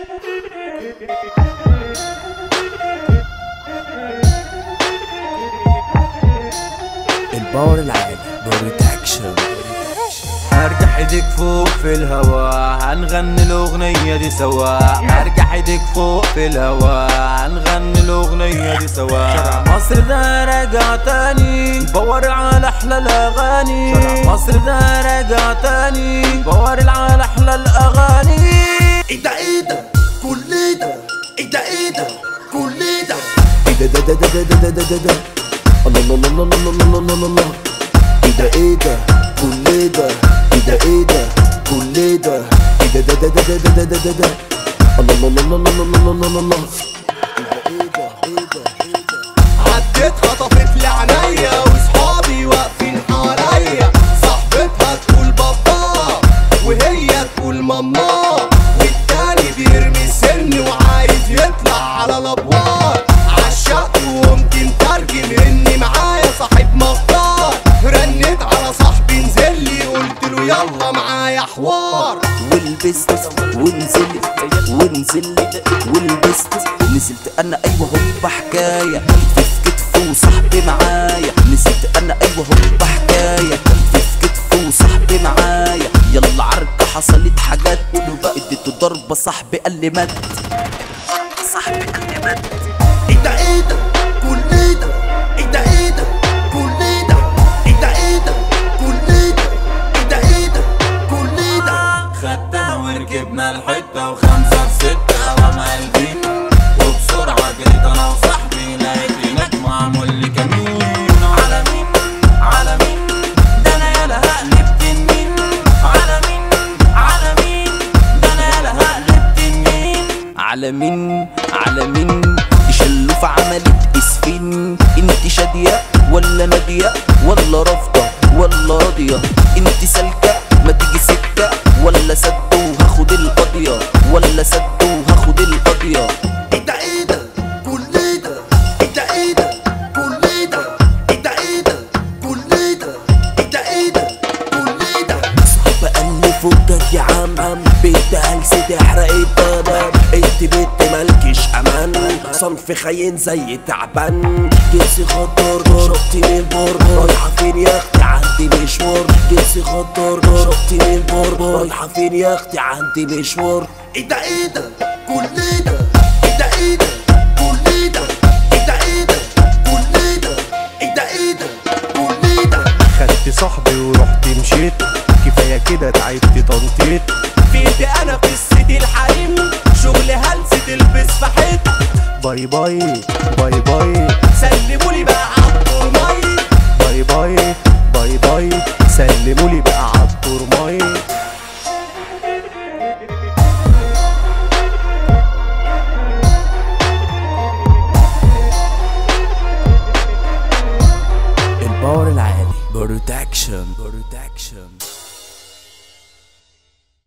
الباور العالي بروتكشن ارجع ايدك فوق في الهوا هنغني الاغنية دي سوا ارجع ايدك فوق في الهوا هنغني الاغنية دي سوا شرع مصر ده راجع تاني بور على احلى الاغاني شرع مصر ده راجع تاني بور على احلى الاغاني ايه ده ايه ده كل ده ايه ده ايه ده كل ده ايه ده ده ده ده ده ده ده ده ده الله الله الله الله الله الله الله الله الله ايه ده ايه ده كل ده ايه ده ايه ده كل ده ايه ده ده ده ده ده ده ده ده ده الله الله الله الله الله الله الله الله الله ايه ده ايه ده ايه ده عديت خطفت لي عينيا وصحابي واقفين حواليا صاحبتها تقول بابا وهي تقول ماما والتاني بيرمي سن وعايز يطلع على الابواب عشقت وقمت مترجم اني معايا صاحب مختار رنيت على صاحبي نزل لي قلت له يلا معايا حوار ولبست ونزلت ونزلت ولبست نزلت انا ايوه هوبا حكايه كتف في كتف وصاحبي معايا نزلت انا ايوه هوبا حكايه كتف في كتف وصاحبي معايا يلا عركه حصلت حاجات اديته ضربه صاحبي قال لي مات صاحبي قال لي مات ايه ده ايه ده كل ده ايه ده ايه ده كل ده ايه ده ايه ده كل ده ايه ده ايه ده كل ده خدتها وركبنا الحتة وخمسة في ستة رمى قلبين وبسرعة جريت أنا وصاحبي لقيت هناك معمول لي كمين على مين على مين ده أنا يالا هقلب تنين على مين على مين ده أنا يالا هقلب تنين على مين على مين شلوف عملت اسفين انت شادية ولا نادية ولا رافضة ولا راضية انت سالكة ما تيجي سكة ولا سد وهاخد القضية ولا سد وهاخد القضية ايه ده ايه ده كل ده ايه ده ايه ده كل ده ايه ده ايه ده كل ده ايه ده ايه ده كل ده بقلب فكك يا عم عم بنت هلسة تحرق الدمام انت بنت مالكش امان صنف خاين زي تعبان جنسي خطر شطي البر رايحة فين يا اختي عندي مشوار جنسي خطر شطي البر رايحة فين يا اختي عندي مشوار ايه ده ايه ده كل ده ايه ده ايه ده كل ده ايه ده ايه ده كل ده ايه ده ايه ده كل ده خدت صاحبي ورحت مشيت كفايه كده تعبت تنطيط فيت انا قصتي الحريم شغل هلسة البس في حيط باي باي باي باي سلمولي بقى عالطرماي باي باي باي باي سلمولي بقى عالطرماي الباور العالي بروتكشن بروتكشن